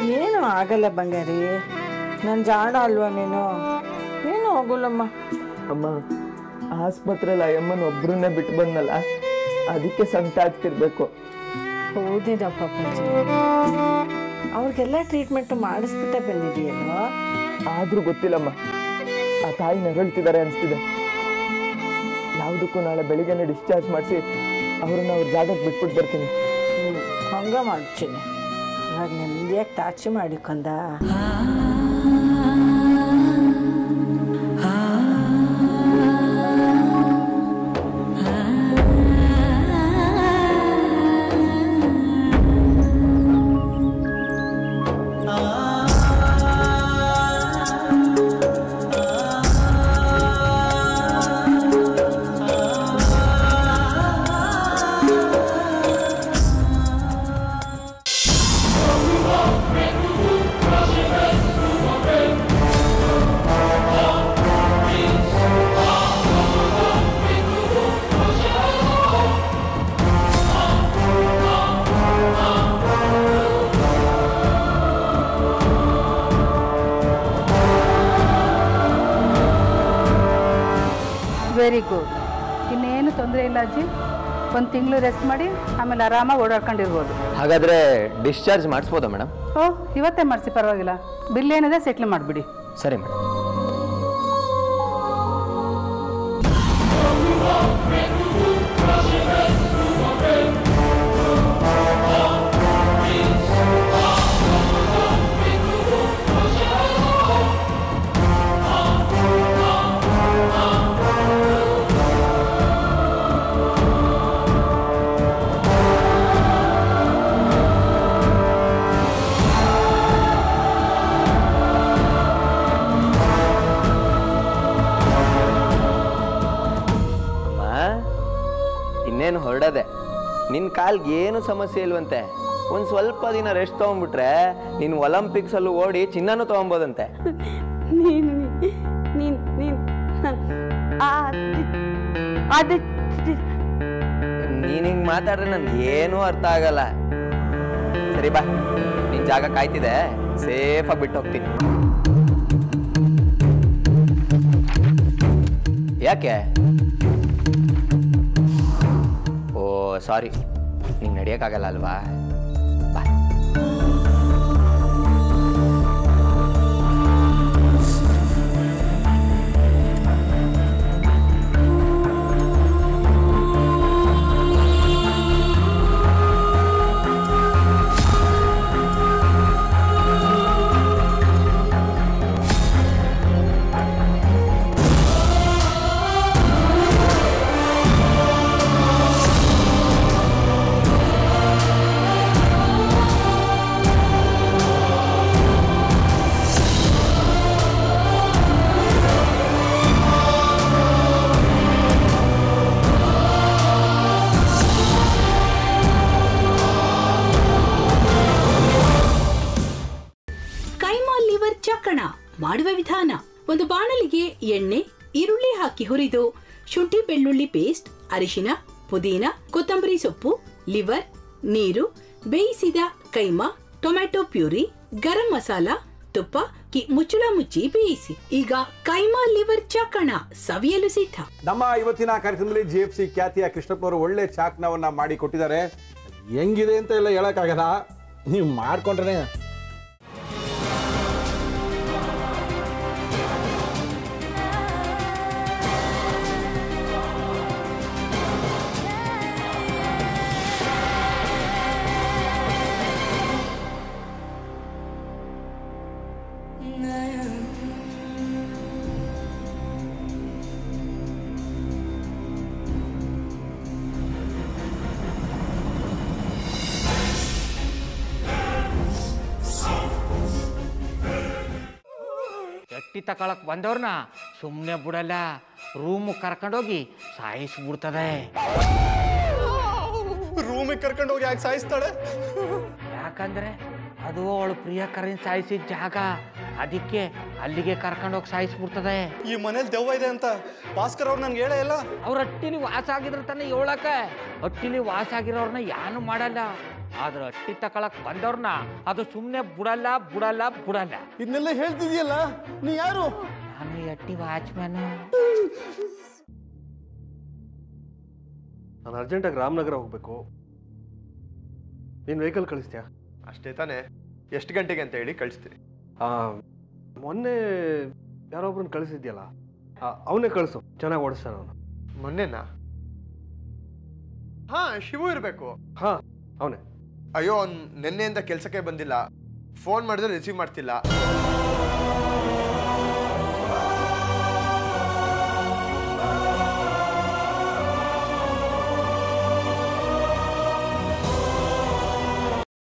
ಏನು ಆಗಲ್ಲ ಬಂಗಾರಿ ನನ್ನ ಜಾಣ ಅಲ್ವಾ ನೀನು ಏನು ಆಗೋಲ್ಲಮ್ಮ ಅಮ್ಮ ಆಸ್ಪತ್ರೆಯಲ್ಲಿ ಅಯ್ಯಮ್ಮನ ಒಬ್ರನ್ನೇ ಬಿಟ್ಟು ಬಂದಲ್ಲ ಅದಕ್ಕೆ ಸಂಕಟ ಆಗ್ತಿರ್ಬೇಕು ಹೌದೇನಪ್ಪ ಪೂಜೆ ಅವ್ರಿಗೆಲ್ಲ ಟ್ರೀಟ್ಮೆಂಟ್ ಮಾಡಿಸ್ಬಿಟ್ಟೆ ಬಂದಿದೆಯೇನೋ ಆದ್ರೂ ಗೊತ್ತಿಲ್ಲಮ್ಮ ಆ ತಾಯಿ ನರಳ್ತಿದ್ದಾರೆ ಅನಿಸ್ತಿದೆ ಯಾವುದಕ್ಕೂ ನಾಳೆ ಬೆಳಿಗ್ಗೆನೆ ಡಿಸ್ಚಾರ್ಜ್ ಮಾಡಿಸಿ ಅವ್ರನ್ನ ಅವ್ರ ಜಾಗಕ್ಕೆ ಬಿಟ್ಬಿಟ್ಟು ಬರ್ತೀನಿ ಹ್ಞೂ ಹಂಗೆ ಮಾಡ್ತೀನಿ ಇವಾಗ ನೆಮ್ಮದಿಯಾಗಿ ಟಾರ್ಚಿ ಮಾಡಿಕೊಂಡ ವೆರಿ ಗುಡ್ ಇನ್ನೇನು ತೊಂದರೆ ಇಲ್ಲ ಅಜ್ಜಿ ಒಂದು ತಿಂಗಳು ರೆಸ್ಟ್ ಮಾಡಿ ಆಮೇಲೆ ಆರಾಮಾಗಿ ಓಡಾಡ್ಕೊಂಡಿರ್ಬೋದು ಹಾಗಾದ್ರೆ ಡಿಸ್ಚಾರ್ಜ್ ಮಾಡಿಸ್ಬೋದಾ ಮೇಡಮ್ ಓ ಇವತ್ತೇ ಮಾಡಿಸಿ ಪರವಾಗಿಲ್ಲ ಬಿಲ್ ಏನಿದೆ ಸೆಟ್ಲ್ ಮಾಡಿಬಿಡಿ ಸರಿ ಮೇಡಮ್ ಅಮ್ಮ ಇನ್ನೇನು ಹೊರಡದೆ ನಿನ್ನ ಕಾಲ್ಗೆ ಏನು ಸಮಸ್ಯೆ ಇಲ್ವಂತೆ ಒಂದು ಸ್ವಲ್ಪ ದಿನ ರೆಸ್ಟ್ ತೊಗೊಂಡ್ಬಿಟ್ರೆ ನೀನು ಒಲಿಂಪಿಕ್ಸಲ್ಲೂ ಓಡಿ ಚಿನ್ನನೂ ತೊಗೊಬೋದಂತೆ ನೀನು ನೀನ್ ನೀನ್ ಅದು ನೀನು ಹಿಂಗೆ ಮಾತಾಡ್ರೆ ನನ್ಗೆ ಏನೂ ಅರ್ಥ ಆಗಲ್ಲ ಸರಿ ಬಾ ನಿನ್ನ ಜಾಗ ಕಾಯ್ತಿದೆ ಸೇಫಾಗಿ ಬಿಟ್ಟು ಹೋಗ್ತೀನಿ ಯಾಕೆ ಓ ಸಾರಿ ನಿಂಗೆ ನಡೆಯೋಕ್ಕಾಗಲ್ಲ ಅಲ್ವಾ ಬಾ ಕೈಮಾ ಲಿವರ್ ಚಕ್ಕಣ ಮಾಡುವ ವಿಧಾನ ಒಂದು ಬಾಣಲಿಗೆ ಎಣ್ಣೆ ಈರುಳ್ಳಿ ಹಾಕಿ ಹುರಿದು ಶುಂಠಿ ಬೆಳ್ಳುಳ್ಳಿ ಪೇಸ್ಟ್ ಅರಿಶಿನ ಪುದೀನ ಕೊತ್ತಂಬರಿ ಸೊಪ್ಪು ಲಿವರ್ ನೀರು ಬೇಯಿಸಿದ ಕೈಮಾ ಟೊಮ್ಯಾಟೊ ಪ್ಯೂರಿ ಗರಂ ಮಸಾಲ ತುಪ್ಪ ಕಿ ಮುಚ್ಚಳ ಮುಚ್ಚಿ ಬೇಯಿಸಿ ಈಗ ಕೈಮಾ ಲಿವರ್ ಚಕ್ಕಣ ಸವಿಯಲು ಸಿದ್ಧ ನಮ್ಮ ಇವತ್ತಿನ ಕಾರ್ಯಕ್ರಮದಲ್ಲಿ ಜಿ ಎಫ್ ಸಿ ಖ್ಯಾತಿಯ ಕೃಷ್ಣಪ್ಪನವರು ಒಳ್ಳೆ ಚಾಕ್ನವನ್ನ ಮಾಡಿ ಕೊಟ್ಟಿದ್ದಾರೆ ಹೆಂಗಿದೆ ಅಂತ ಎಲ್ಲ ಹೇಳಕ್ಕಾಗಲ್ಲ ನೀವು ಮಾಡ್ಕೊಂಡ್ರೆ ಎಟ್ಟಿ ತಕೊಳಕ್ ಬಂದವ್ರನ್ನ ಸುಮ್ಮನೆ ಬಿಡಲ್ಲ ರೂಮ್ ಕರ್ಕೊಂಡೋಗಿ ಸಾಯಿಸ್ಬಿಡ್ತದೆ ರೂಮಿಗೆ ಕರ್ಕೊಂಡು ಹೋಗಿ ಯಾಕೆ ಸಾಯಿಸ್ತಾಳೆ ಯಾಕಂದ್ರೆ ಅದು ಅವಳು ಪ್ರಿಯಕರನ್ ಸಾಯಿಸಿದ ಜಾಗ ಅದಕ್ಕೆ ಅಲ್ಲಿಗೆ ಕರ್ಕೊಂಡೋಗಿ ಸಾಯಿಸ್ಬಿಡ್ತದೆ ಈ ಮನೇಲಿ ದೆವ್ವ ಇದೆ ಅಂತ ಭಾಸ್ಕರ್ ಅವ್ರು ನನ್ಗೆ ಹೇಳೇ ಇಲ್ಲ ಅವ್ರ ಹಟ್ಟಿಲಿ ವಾಸ ಆಗಿದ್ರೆ ತಾನೇ ಹೇಳಕ ಹಟ್ಟಿಲಿ ವಾಸ ಆಗಿರೋರ್ನ ಯಾನು ಮಾಡಲ್ಲ ಆದ್ರೆ ಅಟ್ಟಿ ತಕೊಳಕ್ ಬಂದವ್ರನ್ನ ಅದು ಸುಮ್ಮನೆ ಬುಡಲ್ಲ ಬುಡಲ್ಲ ಬುಡಲ್ಲ ಇದನ್ನೆಲ್ಲ ಹೇಳ್ತಿದ್ಯಲ್ಲ ನೀ ಯಾರು ನಾನು ಈ ಅಟ್ಟಿ ವಾಚ್ಮ್ಯಾನ್ ನಾನು ಅರ್ಜೆಂಟಾಗಿ ರಾಮನಗರ ಹೋಗ್ಬೇಕು ನೀನು ವೆಹಿಕಲ್ ಕಳಿಸ್ತೀಯಾ ಅಷ್ಟೇ ತಾನೇ ಎಷ್ಟು ಗಂಟೆಗೆ ಅಂತ ಹೇಳಿ ಕಳಿಸ್ತೀನಿ ಆ, ಮೊನ್ನೆ ಯಾರೊಬ್ರನ್ನ ಕಳಿಸಿದ್ಯಲ್ಲ ಅವನೇ ಕಳಿಸು ಚೆನ್ನಾಗಿ ಓಡಿಸ್ತಾನೆ ಅವನು ಮೊನ್ನೆನಾ ಹಾ ಶಿವು ಇರಬೇಕು ಹಾ ಅವನೇ ಅಯ್ಯೋ ಅವ್ನು ನಿನ್ನೆಯಿಂದ ಕೆಲಸಕ್ಕೆ ಬಂದಿಲ್ಲ ಫೋನ್ ಮಾಡಿದ್ರೆ ರಿಸೀವ್ ಮಾಡ್ತಿಲ್ಲ